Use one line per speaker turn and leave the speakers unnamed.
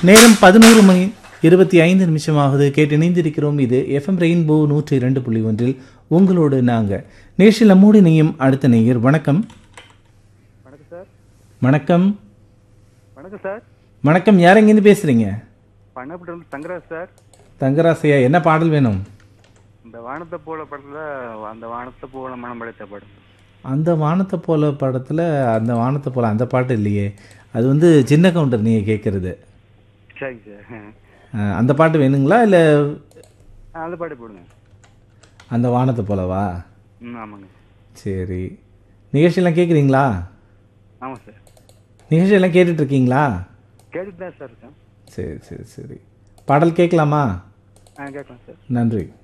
நேரம் பதினோரு மணி இருபத்தி ஐந்து நிமிஷமாகுது கேட்டு இணைந்திருக்கிறோம் இது எஃப்எம் ரெயின்போ நூற்றி இரண்டு புள்ளி ஒன்றில் உங்களோடு நாங்கள் நேஷில் நம்மோடு இணையும் அடுத்த நேயர் வணக்கம்
வணக்கம் சார்
வணக்கம்
வணக்கம் சார்
வணக்கம் யார் எங்கேருந்து பேசுகிறீங்க
பண்ணப்பட்டு தங்கராஜ் சார்
தங்கராசையா என்ன பாடல் வேணும்
இந்த வானத்தை போல படத்துல அந்த வானத்தை போல மனம் படைத்த படம்
அந்த வானத்தை போல படத்தில் அந்த வானத்தை போல அந்த பாட்டு இல்லையே அது வந்து சின்ன கவுண்டர் நீங்கள் கேட்குறது
சரிங்க சார்
அந்த பாட்டு வேணுங்களா இல்லை
ஆ, அந்த பாட்டு போடுங்க
அந்த வானத்தை போலவா
ம் ஆமாங்க
சரி நிகழ்ச்சியெல்லாம் கேட்குறீங்களா
ஆமாம் சார்
நிகழ்ச்சியெல்லாம் கேட்டுட்ருக்கீங்களா
கேட்டுட்டு தான் சார் இருக்கேன்
சரி சரி சரி பாடல் கேட்கலாமா
ஆ கேட்கலாம் சார்
நன்றி